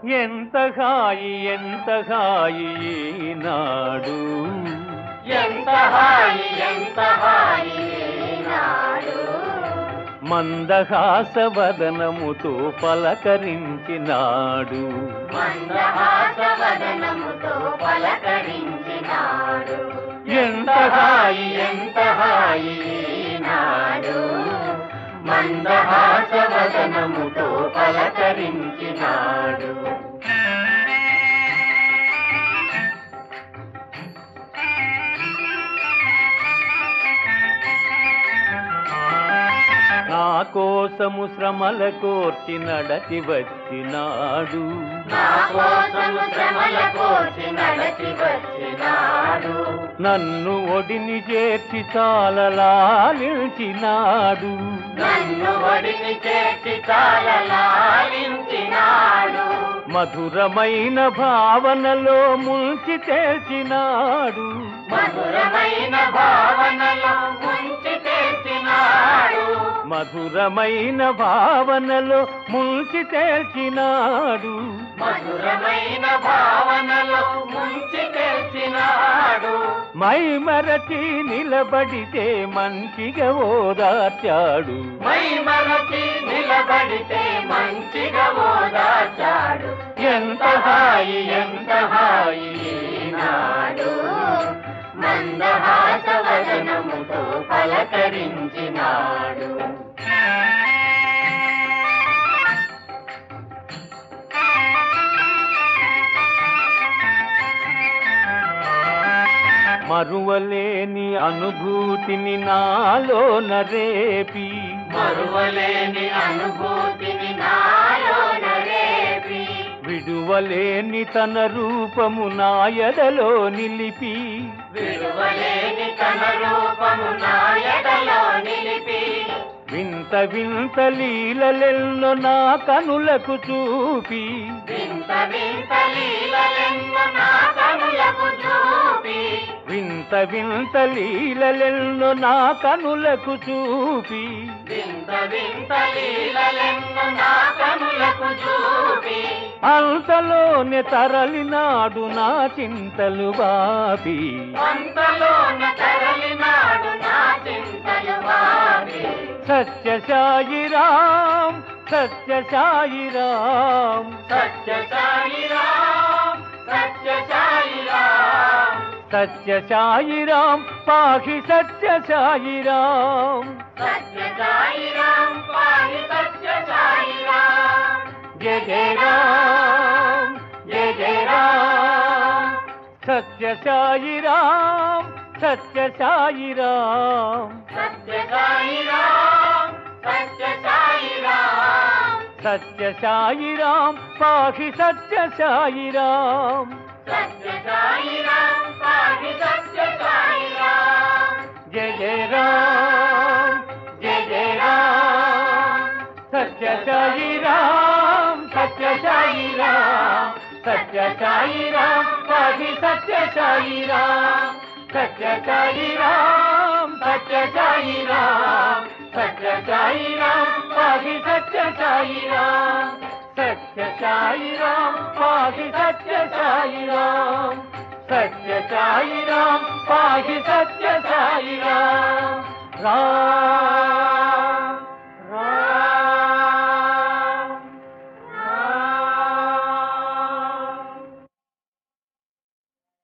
ఎంత హాయి ఎంత హాయి ఈనాడు ఎంత హాయి ఎంత హాయి నాడు మందహాస వదనముతో పలకరించినాడు మందహాస వదనముతో పలకరించినాడు ఎంత హాయి ఎంత హాయి నాడు మందహాస వదనముతో పలకరించినాడు నా కోసము శ్రమల కోర్చి నడచి వచ్చినాడు నా కోసము శ్రమల కోర్చి నడచి వచ్చినాడు నన్ను ఒడిని చేర్చి చాలలాలించినాడు నన్ను ఒడిని చేర్చి చాలా లాలించినాడు మధురమైన భావనలో ముంచి తేల్చినాడు మధురమైన భావనలో ముంచి తెచ్చినాడు మధురమైన భావనలో ముంచి తేల్చినాడు మధురమైన భావనలో ముంచి తెచ్చినాడు మై మరచి నిలబడితే మంచిగా ఓదార్చాడు మై మరచి నిలబడితే మంచిగా ఓదాచాడు ఎంత హాయి ఎంత హాయి నాడు మందహాస వదనముతో పలకరించినాడు మరువలేని అనుభూతిని నాలో నరేపి మరువలేని అనుభూతిని నాలో నరేపి విడువలేని తన రూపము నా ఎదలో నిలిపి విడువలేని తన రూపము నా ఎడలో నిలిపి వింత వింత లీలలెల్లో నా కనులకు చూపి వింత వింత లీలలెన్నో నా కనులకు చూపి వింత వింత లీలలెల్లో నా కనులకు చూపి వింత వింత లీలలెన్నో నా కనులకు చూపి అంతలోనే తరలినాడు నా చింతలు బాపి అంతలోన తరలినాడు నా చింతలు వారి సత్య సాయిరాం సత్య సాయిరాం సత్య సాయిరాం సత్య సాయిరాం సత్య సాయిరాం పాహి సత్య సాయిరాం సత్య సాయిరాం పాహి సత్య సాయిరాం జయ జయ రామ్ జయ జయ రామ్ సత్య సాయిరాం సత్య సాయిరాం సత్య సాయిరాం సత్య సాయిరాం సత్య సాయిరాం పాహి సత్య సాయిరాం సత్య సాయిరాం పాహి సత్య సాయిరాం జయ జయ రామ్ జయ జయ రామ్ సత్య సాయిరాం సత్య సాయిరాం సత్య సాయిరాం పాహి సత్య సాయిరాం సత్య సాయిరాం సత్య సాయిరాం సత్య సాయిరాం పాహి సత్య సాయిరాం సత్య సాయిరాం పాహి సత్య సాయిరాం సత్య సాయిరాం పాహి సత్య సాయిరాం రా